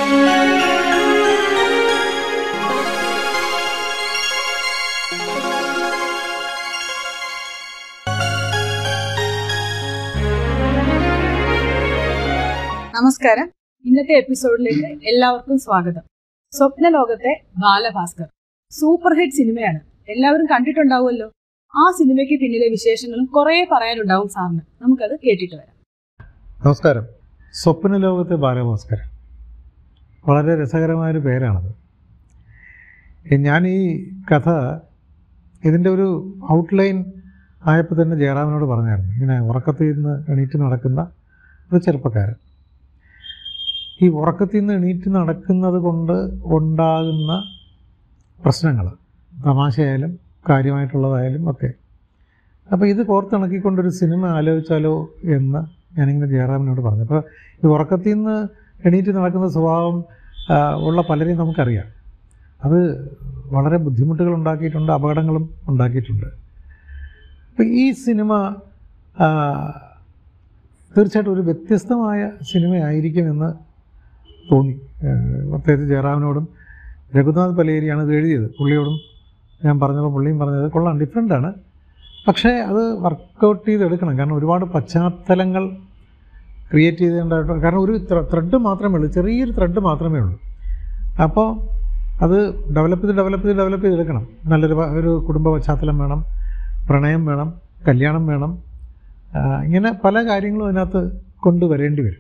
നമസ്കാരം ഇന്നത്തെ എപ്പിസോഡിലേക്ക് എല്ലാവർക്കും സ്വാഗതം സ്വപ്ന ലോകത്തെ ബാലഭാസ്കർ സൂപ്പർ ഹിറ്റ് സിനിമയാണ് എല്ലാവരും കണ്ടിട്ടുണ്ടാവുമല്ലോ ആ സിനിമയ്ക്ക് പിന്നിലെ വിശേഷങ്ങളും കുറേ പറയാനുണ്ടാവും സാറിന് നമുക്കത് കേട്ടിട്ട് വരാം നമസ്കാരം സ്വപ്ന ലോകത്തെ ബാലഭാസ്കരൻ വളരെ രസകരമായൊരു പേരാണത് ഏ, ഞാൻ ഈ കഥ ഇതിൻ്റെ ഒരു ഔട്ട്ലൈൻ ആയപ്പോൾ തന്നെ ജയറാമിനോട് പറഞ്ഞായിരുന്നു ഇങ്ങനെ ഉറക്കത്തിൽ നിന്ന് എണീറ്റ് നടക്കുന്ന ഒരു ചെറുപ്പക്കാരൻ ഈ ഉറക്കത്തിൽ നിന്ന് എണീറ്റ് നടക്കുന്നത് കൊണ്ട് ഉണ്ടാകുന്ന പ്രശ്നങ്ങൾ തമാശയായാലും കാര്യമായിട്ടുള്ളതായാലും ഒക്കെ അപ്പോൾ ഇത് കോർത്തിണക്കിക്കൊണ്ടൊരു സിനിമ ആലോചിച്ചാലോ എന്ന് ഞാനിങ്ങനെ ജയറാമിനോട് പറഞ്ഞു അപ്പോൾ ഈ ഉറക്കത്തിൽ നിന്ന് എണീറ്റ് നടക്കുന്ന സ്വഭാവം ആ, ഉള്ള പലരെയും നമുക്കറിയാം അത് വളരെ ബുദ്ധിമുട്ടുകൾ ഉണ്ടാക്കിയിട്ടുണ്ട് അപകടങ്ങളും ഉണ്ടാക്കിയിട്ടുണ്ട് അപ്പോൾ ഈ സിനിമ ആ, തീർച്ചയായിട്ടും ഒരു വ്യത്യസ്തമായ സിനിമയായിരിക്കുമെന്ന് തോന്നി ആ, പ്രത്യേകിച്ച് ജയറാമിനോടും രഘുനാഥ് പലേരിയാണ് ഇത് എഴുതിയത് പുള്ളിയോടും ഞാൻ പറഞ്ഞപ്പോൾ പുള്ളിയും പറഞ്ഞത് കൊള്ളാം ഡിഫറെൻ്റാണ് പക്ഷേ അത് വർക്കൗട്ട് ചെയ്തെടുക്കണം കാരണം ഒരുപാട് പശ്ചാത്തലങ്ങൾ ക്രിയേറ്റ് ചെയ്തേണ്ടതായിട്ട് കാരണം ഒരു ത്രെഡ് മാത്രമേ ഉള്ളൂ ചെറിയൊരു ത്രെഡ് മാത്രമേ ഉള്ളൂ അപ്പോൾ അത് ഡെവലപ്പ് ചെയ്ത് ഡെവലപ്പ് ചെയ്ത് ഡെവലപ്പ് ചെയ്തെടുക്കണം നല്ലൊരു പ- ഒരു കുടുംബ പശ്ചാത്തലം വേണം പ്രണയം വേണം കല്യാണം വേണം ആ, ഇങ്ങനെ പല കാര്യങ്ങളും അതിനകത്ത് കൊണ്ടുവരേണ്ടി വരും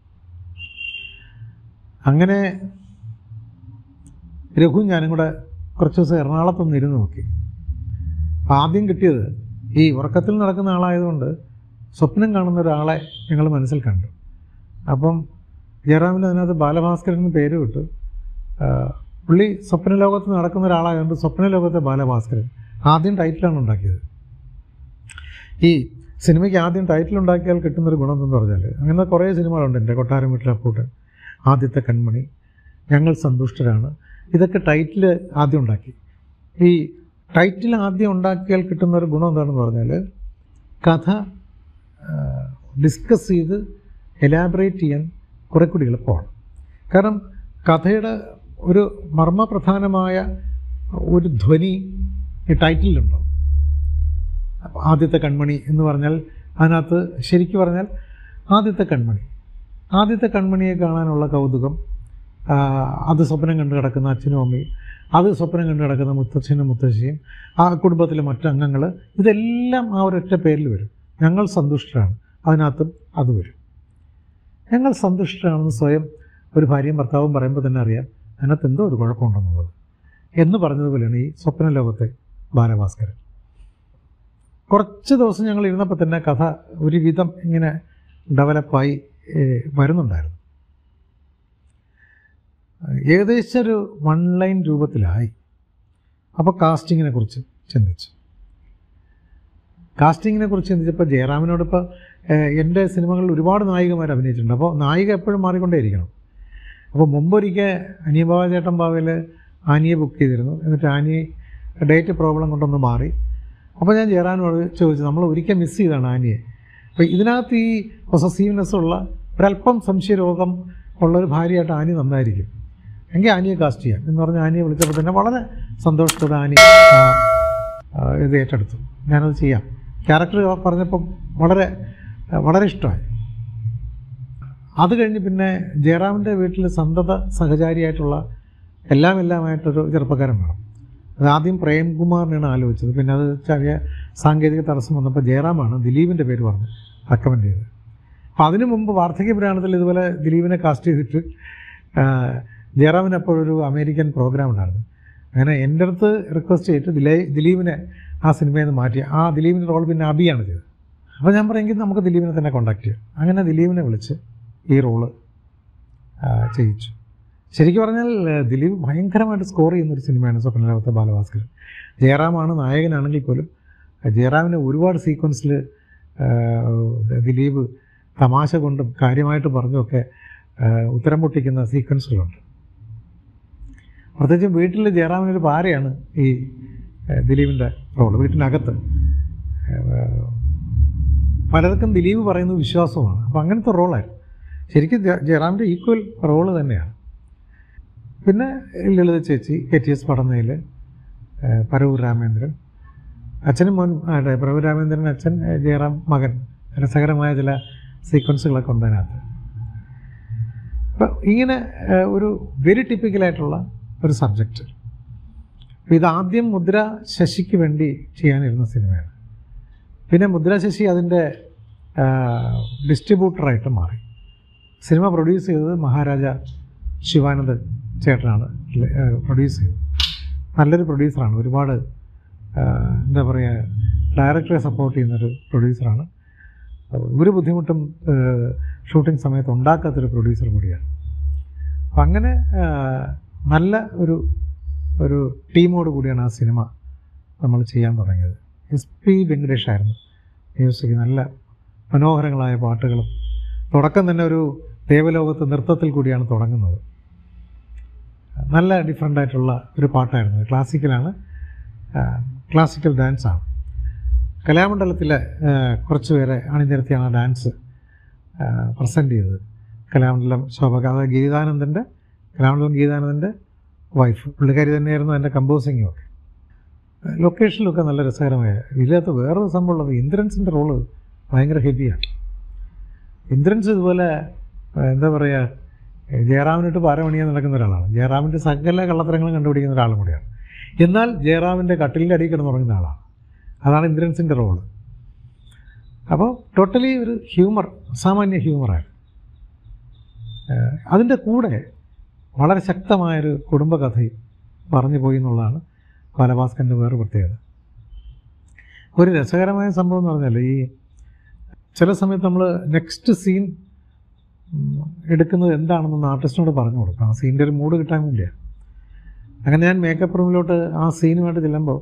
അങ്ങനെ രഘു ഞാനും കൂടെ കുറച്ച് ദിവസം എറണാകുളത്തൊന്ന് ഇരുന്ന് നോക്കി അപ്പോൾ ആദ്യം കിട്ടിയത് ഈ ഉറക്കത്തിൽ നടക്കുന്ന ആളായതുകൊണ്ട് സ്വപ്നം കാണുന്ന ഒരാളെ ഞങ്ങൾ മനസ്സിൽ കണ്ടു അപ്പം ജയറാമിന് അതിനകത്ത് ബാലഭാസ്കരൻ എന്ന് പേര് വിട്ടു ആ, പുള്ളി സ്വപ്ന ലോകത്ത് നടക്കുന്ന ഒരാളായതുകൊണ്ട് സ്വപ്ന ലോകത്തെ ബാലഭാസ്കരൻ ആദ്യം ടൈറ്റിലാണ് ഉണ്ടാക്കിയത് ഈ സിനിമയ്ക്ക് ആദ്യം ടൈറ്റിൽ ഉണ്ടാക്കിയാൽ കിട്ടുന്നൊരു ഗുണം എന്തെന്ന് പറഞ്ഞാൽ അങ്ങനെ കുറേ സിനിമകളുണ്ട് എൻ്റെ കൊട്ടാരം വീട്ടിലെ അപ്പൂട്ടൻ ആദ്യത്തെ കൺമണി ഞങ്ങൾ സന്തുഷ്ടരാണ് ഇതൊക്കെ ടൈറ്റിൽ ആദ്യം ഉണ്ടാക്കി ഈ ടൈറ്റിൽ ആദ്യം ഉണ്ടാക്കിയാൽ കിട്ടുന്ന ഒരു ഗുണം എന്താണെന്ന് പറഞ്ഞാൽ കഥ ഡിസ്കസ് ചെയ്ത് എലാബറേറ്റ് ചെയ്യാൻ കുറെ കൂടി എളുപ്പമാണ് കാരണം കഥയുടെ ഒരു മർമ്മപ്രധാനമായ ഒരു ധ്വനി ഈ ടൈറ്റിലുണ്ടാവും അപ്പോൾ ആദ്യത്തെ കൺമണി എന്ന് പറഞ്ഞാൽ അതിനകത്ത് ശരിക്കും പറഞ്ഞാൽ ആദ്യത്തെ കൺമണി ആദ്യത്തെ കൺമണിയെ കാണാനുള്ള കൗതുകം ആ, അത് സ്വപ്നം കണ്ടു കിടക്കുന്ന അച്ഛനും അമ്മയും അത് സ്വപ്നം കണ്ടു കിടക്കുന്ന മുത്തച്ഛനും മുത്തശ്ശിയും ആ കുടുംബത്തിലെ മറ്റംഗങ്ങൾ ഇതെല്ലാം ആ ഒരൊറ്റ പേരിൽ വരും ഞങ്ങൾ സന്തുഷ്ടരാണ് അതിനകത്തും അത് വരും ഞങ്ങൾ സന്തുഷ്ടരാണെന്ന് സ്വയം ഒരു ഭാര്യയും ഭർത്താവും പറയുമ്പോൾ തന്നെ അറിയാം അതിനകത്ത് എന്തോ ഒരു കുഴപ്പമുണ്ടെന്നുള്ളത് എന്ന് പറഞ്ഞതുപോലെയാണ് ഈ സ്വപ്ന ലോകത്തെ ബാലഭാസ്കരൻ കുറച്ച് ദിവസം ഞങ്ങൾ ഇരുന്നപ്പോൾ തന്നെ കഥ ഒരുവിധം ഇങ്ങനെ ഡെവലപ്പായി ഏഹ്, വരുന്നുണ്ടായിരുന്നു ഏകദേശം ഒരു വൺ ലൈൻ രൂപത്തിലായി അപ്പോൾ കാസ്റ്റിങ്ങിനെ കുറിച്ച് ചിന്തിച്ചു കാസ്റ്റിങ്ങിനെ കുറിച്ച് ചിന്തിച്ചപ്പോൾ ജയറാമിനോടിപ്പോൾ എൻ്റെ സിനിമകളിൽ ഒരുപാട് നായികമാർ അഭിനയിച്ചിട്ടുണ്ട് അപ്പോൾ നായിക എപ്പോഴും മാറിക്കൊണ്ടേയിരിക്കണം അപ്പോൾ മുമ്പൊരിക്കൽ അനിയബാബ ചേട്ടൻ ബാവയിൽ ആനിയെ ബുക്ക് ചെയ്തിരുന്നു എന്നിട്ട് ആനി ഡേറ്റ് പ്രോബ്ലം കൊണ്ടൊന്ന് മാറി അപ്പോൾ ഞാൻ ജയറാനോട് ചോദിച്ചു നമ്മൾ ഒരിക്കൽ മിസ് ചെയ്താണ് ആനിയെ അപ്പോൾ ഇതിനകത്ത് ഈ പൊസസീവ്നെസ് ഉള്ള ഒരല്പം സംശയരോഗം ഉള്ളൊരു ഭാര്യയായിട്ട് ആനി നന്നായിരിക്കും എങ്കിൽ ആനിയെ കാസ്റ്റ് ചെയ്യാം എന്ന് പറഞ്ഞ് ആനിയെ വിളിച്ചപ്പോൾ തന്നെ വളരെ സന്തോഷത്തോടെ ആനി ആ, ആ, ഇത് ഏറ്റെടുത്തു ഞാനത് ചെയ്യാം ക്യാരക്ടർ പറഞ്ഞപ്പം വളരെ വളരെ ഇഷ്ടമായി അത് കഴിഞ്ഞ് പിന്നെ ജയറാമിൻ്റെ വീട്ടിൽ സന്തത സഹചാരിയായിട്ടുള്ള എല്ലാം എല്ലാമായിട്ടൊരു ചെറുപ്പക്കാരൻ വേണം അത് ആദ്യം പ്രേംകുമാറിനാണ് ആലോചിച്ചത് പിന്നെ അത് ചെറിയ സാങ്കേതിക തടസ്സം വന്നപ്പോൾ ജയറാമാണ് ദിലീപിൻ്റെ പേര് പറഞ്ഞ് റെക്കമെൻഡ് ചെയ്തത് അപ്പോൾ അതിനു മുമ്പ് വാർദ്ധക്യ പുരാണത്തിൽ ഇതുപോലെ ദിലീപിനെ കാസ്റ്റ് ചെയ്തിട്ട് ആ, ജയറാമിന് അപ്പോഴൊരു അമേരിക്കൻ പ്രോഗ്രാം ഉണ്ടായിരുന്നു അങ്ങനെ എൻ്റെ അടുത്ത് റിക്വസ്റ്റ് ചെയ്തിട്ട് ദിലേ ദിലീപിനെ ആ സിനിമയിൽ നിന്ന് മാറ്റി ആ ദിലീപിൻ്റെ റോൾ പിന്നെ അബിയാണ് ചെയ്തത് അപ്പോൾ ഞാൻ പറയുമെങ്കിൽ നമുക്ക് ദിലീപിനെ തന്നെ കോൺടാക്ട് ചെയ്യാം അങ്ങനെ ദിലീപിനെ വിളിച്ച് ഈ റോള് ചെയ്യിച്ചു ശരിക്കും പറഞ്ഞാൽ ആ, ദിലീപ് ഭയങ്കരമായിട്ട് സ്കോർ ചെയ്യുന്നൊരു സിനിമയാണ് സ്വപ്നലോകത്തെ ബാലഭാസ്കരൻ ജയറാമാണ് നായകനാണെങ്കിൽ പോലും ആ, ജയറാമിനെ ഒരുപാട് സീക്വൻസിൽ ദിലീപ് തമാശ കൊണ്ടും കാര്യമായിട്ട് പറഞ്ഞുമൊക്കെ ആ, ഉത്തരം പൊട്ടിക്കുന്ന സീക്വൻസുകളുണ്ട് പ്രത്യേകിച്ച് വീട്ടിൽ ജയറാമിനൊരു ഭാര്യയാണ് ഈ ആ, ദിലീപിൻ്റെ റോള് വീട്ടിനകത്ത് ആ, പലർക്കും ദിലീപ് പറയുന്നത് വിശ്വാസമാണ് അപ്പോൾ അങ്ങനത്തെ റോളായിരുന്നു ശരിക്കും ജയ- ജയറാമിൻ്റെ ഈക്വൽ റോള് തന്നെയാണ് പിന്നെ ലളിത ചേച്ചി K T S Padannayil Paravoor Ramendran അച്ഛനും മോൻ ആട്ടെ പ്രഭു രാമേന്ദ്രൻ അച്ഛൻ ഏ, ജയറാം മകൻ രസകരമായ ചില സീക്വൻസുകളൊക്കെ ഉണ്ട് അതിനകത്ത് അപ്പം ഇങ്ങനെ ഏ, ഒരു വെരി ടിപ്പിക്കലായിട്ടുള്ള ഒരു സബ്ജക്റ്റ് ഇത് ആദ്യം മുദ്ര ശശിക്ക് വേണ്ടി ചെയ്യാനിരുന്ന സിനിമയാണ് പിന്നെ മുദ്ര ശശി അതിൻ്റെ ഡിസ്ട്രിബ്യൂട്ടറായിട്ട് മാറി സിനിമ പ്രൊഡ്യൂസ് ചെയ്തത് മഹാരാജ ശിവാനന്ദ ചേട്ടനാണ് പ്രൊഡ്യൂസ് ചെയ്തത് നല്ലൊരു പ്രൊഡ്യൂസറാണ് ഒരുപാട് ആ, എന്താ പറയുക ഡയറക്ടറെ സപ്പോർട്ട് ചെയ്യുന്നൊരു പ്രൊഡ്യൂസറാണ് ഒരു ബുദ്ധിമുട്ടും ഷൂട്ടിംഗ് സമയത്ത് ഉണ്ടാക്കാത്തൊരു പ്രൊഡ്യൂസർ കൂടിയാണ് അപ്പം അങ്ങനെ ആ, നല്ല ഒരു ഒരു ടീമോട് കൂടിയാണ് ആ സിനിമ നമ്മൾ ചെയ്യാൻ തുടങ്ങിയത് എസ് പി വെങ്കടേഷ് ആയിരുന്നു മ്യൂസിക് നല്ല മനോഹരങ്ങളായ പാട്ടുകളും തുടക്കം തന്നെ ഒരു ദേവലോകത്ത് നൃത്തത്തിൽ കൂടിയാണ് തുടങ്ങുന്നത് നല്ല ഡിഫറെൻ്റ് ആയിട്ടുള്ള ഒരു പാട്ടായിരുന്നു ക്ലാസിക്കലാണ് ക്ലാസിക്കൽ ഡാൻസാണ് കലാമണ്ഡലത്തിലെ ആ, കുറച്ച് പേരെ അണിനിരത്തിയാണ് ആ ഡാൻസ് പ്രസൻറ്റ് ചെയ്തത് കലാമണ്ഡലം ശോഭ അത് ഗീതാനന്ദൻ്റെ കലാമണ്ഡലം ഗീതാനന്ദൻ്റെ വൈഫ് പുള്ളിക്കാരി തന്നെയായിരുന്നു എൻ്റെ കമ്പോസിങ്ങും ഒക്കെ ലൊക്കേഷനിലൊക്കെ നല്ല രസകരമായ ഇതിനകത്ത് വേറൊരു സംഭവമുള്ളത് ഇന്ദ്രൻസിൻ്റെ റോള് ഭയങ്കര ഹെവിയാണ് ഇന്ദ്രൻസ് ഇതുപോലെ ആ, എന്താ പറയുക ജയറാമിനിട്ട് പാരമണിയാൻ നടക്കുന്ന ഒരാളാണ് ജയറാമിൻ്റെ സകല കള്ളത്തരങ്ങളും കണ്ടുപിടിക്കുന്ന ഒരാളും കൂടിയാണ് എന്നാൽ ജയറാമിൻ്റെ കട്ടിലിൻ്റെ അടിയിൽ കിടന്ന് തുടങ്ങുന്ന ആളാണ് അതാണ് ഇന്ദ്രൻസിൻ്റെ റോള് അപ്പോൾ ടോട്ടലി ഒരു ഹ്യൂമർ അസാമാന്യ ഹ്യൂമറാണ് അതിൻ്റെ കൂടെ വളരെ ശക്തമായൊരു കുടുംബകഥയും പറഞ്ഞു പോയി എന്നുള്ളതാണ് ബാലഭാസ്കറിൻ്റെ വേറെ പ്രത്യേകത ഒരു രസകരമായ സംഭവം എന്ന് പറഞ്ഞാൽ ഈ ചില സമയത്ത് നമ്മൾ നെക്സ്റ്റ് സീൻ എടുക്കുന്നത് എന്താണെന്നൊന്ന് ആർട്ടിസ്റ്റിനോട് പറഞ്ഞു കൊടുക്കും ആ സീനിൻ്റെ ഒരു മൂഡ് കിട്ടാൻ വേണ്ടിയാണ് അങ്ങനെ ഞാൻ മേക്കപ്പ് റൂമിലോട്ട് ആ സീനുമായിട്ട് ചെല്ലുമ്പോൾ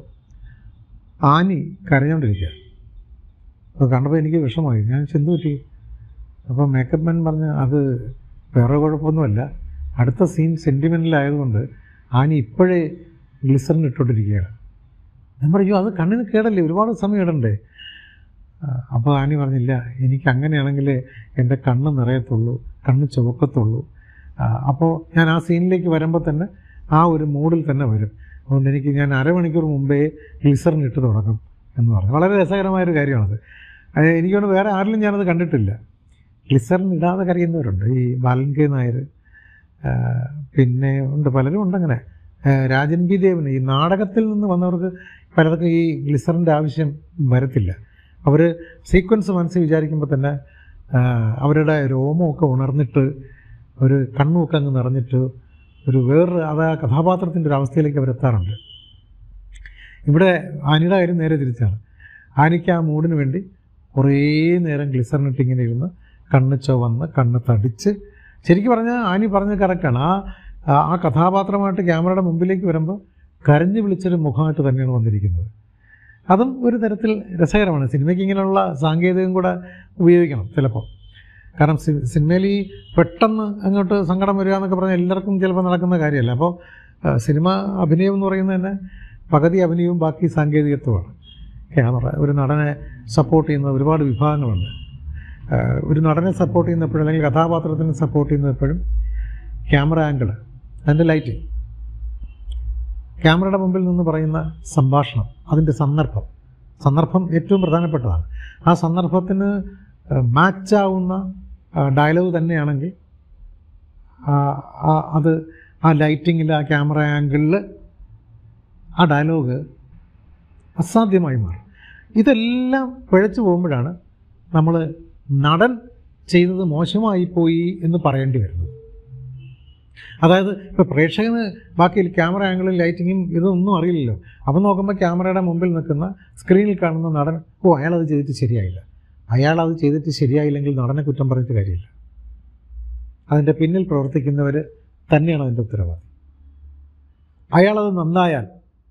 ആനി കരഞ്ഞുകൊണ്ടിരിക്കുക അപ്പോൾ കണ്ടപ്പോൾ എനിക്ക് വിഷമമായി ഞാൻ ചെന്തു പറ്റി അപ്പോൾ മേക്കപ്പ് മാൻ പറഞ്ഞ് അത് വേറെ കുഴപ്പമൊന്നുമല്ല അടുത്ത സീൻ സെൻറ്റിമെൻ്റലായതുകൊണ്ട് ആനി ഇപ്പോഴേ ഗ്ലിസറിൻ ഇട്ടോണ്ടിരിക്കുകയാണ് ഞാൻ പറഞ്ഞു അത് കണ്ണിന് കേടല്ലേ ഒരുപാട് സമയം ഇടണ്ടേ അപ്പോൾ ആനി പറഞ്ഞില്ല എനിക്ക് അങ്ങനെയാണെങ്കിൽ എൻ്റെ കണ്ണ് നിറയത്തുള്ളൂ കണ്ണ് ചുവക്കത്തുള്ളൂ അപ്പോൾ ഞാൻ ആ സീനിലേക്ക് വരുമ്പോൾ തന്നെ ആ ഒരു മൂഡിൽ തന്നെ വരും അതുകൊണ്ട് എനിക്ക് ഞാൻ അരമണിക്കൂർ മുമ്പേ ഗ്ലിസറിൻ ഇട്ട് തുടങ്ങും എന്ന് പറഞ്ഞു വളരെ രസകരമായൊരു കാര്യമാണത് അത് എനിക്കൊന്ന് വേറെ ആരിലും ഞാനത് കണ്ടിട്ടില്ല ഗ്ലിസറിൻ ഇടാതെ കരയുന്നവരുണ്ട് ഈ ബാലൻ കെ നായർ ആ, പിന്നെ ഉണ്ട് പലരും ഉണ്ടങ്ങനെ ആ, രാജൻ ബി ദേവന് ഈ നാടകത്തിൽ നിന്ന് വന്നവർക്ക് പലർക്കും ഈ ഗ്ലിസറിൻ്റെ ആവശ്യം വരത്തില്ല അവർ സീക്വൻസ് മനസ്സിൽ വിചാരിക്കുമ്പോൾ തന്നെ ആ, അവരുടെ രോമമൊക്കെ ഉണർന്നിട്ട് ഒരു കണ്ണുമൊക്കെ അങ്ങ് നിറഞ്ഞിട്ട് ഒരു വേറൊരു അത് ആ കഥാപാത്രത്തിൻ്റെ ഒരു അവസ്ഥയിലേക്ക് അവരെത്താറുണ്ട് ഇവിടെ ആനിയുടെ കാര്യം നേരെ തിരിച്ചാണ് ആനിക്ക് ആ മൂഡിന് വേണ്ടി കുറേ നേരം ഗ്ലിസറിനിട്ട് ഇങ്ങനെ ഇരുന്ന് കണ്ണ് ചുവന്ന് കണ്ണ് തടിച്ച് ശരിക്കും പറഞ്ഞാൽ ആനി പറഞ്ഞത് കറക്റ്റാണ് ആ ആ- ആ കഥാപാത്രമായിട്ട് ക്യാമറയുടെ മുമ്പിലേക്ക് വരുമ്പോൾ കരഞ്ഞു വിളിച്ചൊരു മുഖമായിട്ട് തന്നെയാണ് വന്നിരിക്കുന്നത് അതും ഒരു തരത്തിൽ രസകരമാണ് സിനിമയ്ക്ക് ഇങ്ങനെയുള്ള സാങ്കേതികം കൂടെ ഉപയോഗിക്കണം ചിലപ്പോൾ കാരണം സി സിനിമയിൽ ഈ പെട്ടെന്ന് അങ്ങോട്ട് സങ്കടം വരിക എന്നൊക്കെ പറഞ്ഞാൽ എല്ലാവർക്കും ചിലപ്പോൾ നടക്കുന്ന കാര്യമല്ല അപ്പോൾ ആ, സിനിമ അഭിനയം എന്ന് പറയുന്നത് തന്നെ പകുതി അഭിനയവും ബാക്കി സാങ്കേതികത്വമാണ് ക്യാമറ ഒരു നടനെ സപ്പോർട്ട് ചെയ്യുന്ന ഒരുപാട് വിഭാഗങ്ങളുണ്ട് ആ, ഒരു നടനെ സപ്പോർട്ട് ചെയ്യുന്നപ്പോഴും അല്ലെങ്കിൽ കഥാപാത്രത്തിനെ സപ്പോർട്ട് ചെയ്യുന്നപ്പോഴും ക്യാമറ ആംഗിൾ അതിൻ്റെ ലൈറ്റിംഗ് ക്യാമറയുടെ മുമ്പിൽ നിന്ന് പറയുന്ന സംഭാഷണം അതിൻ്റെ സന്ദർഭം സന്ദർഭം ഏറ്റവും പ്രധാനപ്പെട്ടതാണ് ആ സന്ദർഭത്തിന് മാച്ചാവുന്ന ഡയലോഗ് തന്നെയാണെങ്കിൽ ആ, ആ, അത് ആ ലൈറ്റിങ്ങിൽ ആ ക്യാമറ ആംഗിളിൽ ആ ഡയലോഗ് അസാധ്യമായി മാറും ഇതെല്ലാം പിഴച്ചു പോകുമ്പോഴാണ് നമ്മൾ നടൻ ചെയ്തത് മോശമായി പോയി എന്ന് പറയേണ്ടി വരുന്നത് അതായത് ഇപ്പോൾ പ്രേക്ഷകന് ബാക്കി ക്യാമറ ആംഗിളും ലൈറ്റിങ്ങും ഇതൊന്നും അറിയില്ലല്ലോ അപ്പം നോക്കുമ്പോൾ ക്യാമറയുടെ മുമ്പിൽ നിൽക്കുന്ന സ്ക്രീനിൽ കാണുന്ന നടൻ ഓ അയാളത് ചെയ്തിട്ട് ശരിയായില്ല അയാൾ അത് ചെയ്തിട്ട് ശരിയായില്ലെങ്കിൽ നടനെ കുറ്റം പറഞ്ഞിട്ട് കാര്യമില്ല അതിൻ്റെ പിന്നിൽ പ്രവർത്തിക്കുന്നവർ തന്നെയാണ് അതിൻ്റെ ഉത്തരവാദി അയാളത് നന്നായാൽ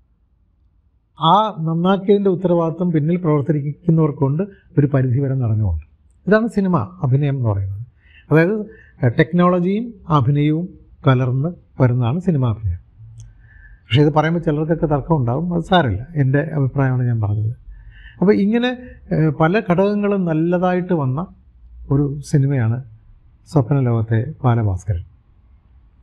ആ നന്നാക്കിയതിൻ്റെ ഉത്തരവാദിത്വം പിന്നിൽ പ്രവർത്തിക്കുന്നവർക്കൊണ്ട് ഒരു പരിധി വരെ നടന്നുകൊണ്ട് ഇതാണ് സിനിമ അഭിനയം എന്ന് പറയുന്നത് അതായത് ടെക്നോളജിയും അഭിനയവും കലർന്ന് വരുന്നതാണ് സിനിമ അഭിനയം പക്ഷേ ഇത് പറയുമ്പോൾ ചിലർക്കൊക്കെ തർക്കം ഉണ്ടാവും അത് സാരമില്ല എൻ്റെ അഭിപ്രായമാണ് ഞാൻ പറഞ്ഞത് അപ്പോൾ ഇങ്ങനെ ഏഹ്, പല ഘടകങ്ങളും നല്ലതായിട്ട് വന്ന ഒരു സിനിമയാണ് സ്വപ്ന ലോകത്തെ ബാലഭാസ്കരൻ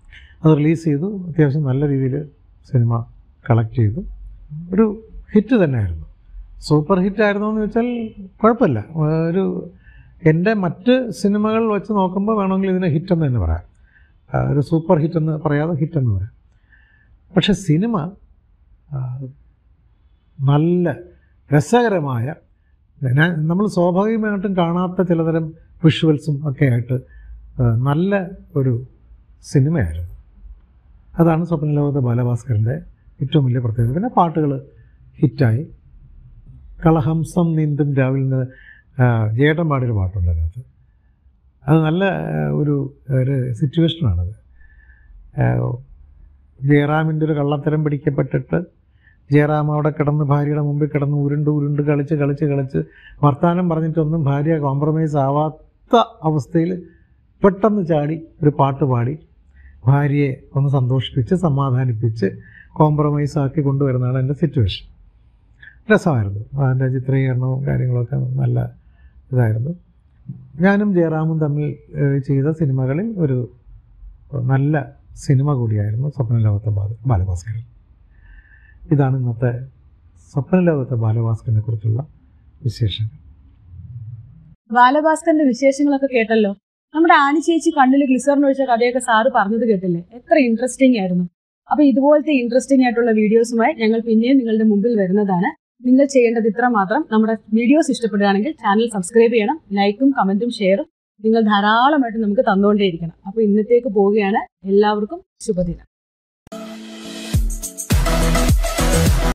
അത് റിലീസ് ചെയ്തു അത്യാവശ്യം നല്ല രീതിയിൽ സിനിമ കളക്ട് ചെയ്തു ഒരു ഹിറ്റ് തന്നെയായിരുന്നു സൂപ്പർ ഹിറ്റ് ആയിരുന്നു എന്ന് വെച്ചാൽ കുഴപ്പമില്ല ഒരു എൻ്റെ മറ്റ് സിനിമകൾ വെച്ച് നോക്കുമ്പോൾ വേണമെങ്കിൽ ഇതിനെ ഹിറ്റെന്ന് തന്നെ പറയാം ആ, ഒരു സൂപ്പർ ഹിറ്റെന്ന് പറയാതെ ഹിറ്റെന്ന് പറയാം പക്ഷെ സിനിമ ആ, നല്ല രസകരമായ ഞാൻ നമ്മൾ സ്വാഭാവികമായിട്ടും കാണാത്ത ചിലതരം വിഷ്വൽസും ഒക്കെ ആയിട്ട് ആ, നല്ല ഒരു സിനിമയായിരുന്നു അതാണ് സ്വപ്നലോകത്തെ ബാലഭാസ്കറിൻ്റെ ഏറ്റവും വലിയ പ്രത്യേകത പിന്നെ പാട്ടുകൾ ഹിറ്റായി കളഹംസം നീന്തും രാവിലെ നിന്ന് ആ, ജയേട്ടൻ പാടിയൊരു പാട്ടുണ്ട് അതിനകത്ത് അത് നല്ല ആ, ഒരു ഒരു സിറ്റുവേഷനാണത് ആ, ജയറാമിൻ്റെ ഒരു കള്ളത്തരം പിടിക്കപ്പെട്ടിട്ട് ജയറാം അവിടെ കിടന്ന് ഭാര്യയുടെ മുമ്പിൽ കിടന്ന് ഉരുണ്ട് ഉരുണ്ട് കളിച്ച് കളിച്ച് കളിച്ച് വർത്തമാനം പറഞ്ഞിട്ടൊന്നും ഭാര്യ കോംപ്രമൈസ് ആവാത്ത അവസ്ഥയിൽ പെട്ടെന്ന് ചാടി ഒരു പാട്ട് പാടി ഭാര്യയെ ഒന്ന് സന്തോഷിപ്പിച്ച് സമാധാനിപ്പിച്ച് കോംപ്രമൈസ് ആക്കി കൊണ്ടുവരുന്നതാണ് എൻ്റെ സിറ്റുവേഷൻ രസമായിരുന്നു അതിൻ്റെ ചിത്രീകരണവും കാര്യങ്ങളൊക്കെ നല്ല ഇതായിരുന്നു ഞാനും ജയറാമും തമ്മിൽ ഏഹ്, ചെയ്ത സിനിമകളിൽ ഒരു നല്ല സിനിമ കൂടിയായിരുന്നു സ്വപ്നലോകത്തെ ബാല ബാലഭാസ്കരൻ ഇതാണ് ഇന്നത്തെ സ്വപ്നലോകത്തെ ബാലഭാസ്കരനെ കുറിച്ചുള്ള വിശേഷങ്ങൾ ബാലഭാസ്കറിന്റെ വിശേഷങ്ങളൊക്കെ കേട്ടല്ലോ നമ്മുടെ ആനി ചേച്ചി കണ്ണിൽ ഗ്ലിസറിൻ ഒഴിച്ച കഥയൊക്കെ സാറ് പറഞ്ഞത് കേട്ടില്ലേ എത്ര ഇൻട്രസ്റ്റിംഗ് ആയിരുന്നു അപ്പൊ ഇതുപോലത്തെ ഇൻട്രസ്റ്റിംഗ് ആയിട്ടുള്ള വീഡിയോസുമായി ഞങ്ങൾ പിന്നെയും നിങ്ങളുടെ മുമ്പിൽ വരുന്നതാണ് നിങ്ങൾ ചെയ്യേണ്ടത് ഇത്ര മാത്രം നമ്മുടെ വീഡിയോസ് ഇഷ്ടപ്പെടുകയാണെങ്കിൽ ചാനൽ സബ്സ്ക്രൈബ് ചെയ്യണം ലൈക്കും കമന്റും ഷെയറും നിങ്ങൾ ധാരാളമായിട്ട് നമുക്ക് തന്നുകൊണ്ടേയിരിക്കണം അപ്പൊ ഇന്നത്തേക്ക് പോവുകയാണ് എല്ലാവർക്കും ശുഭദിനം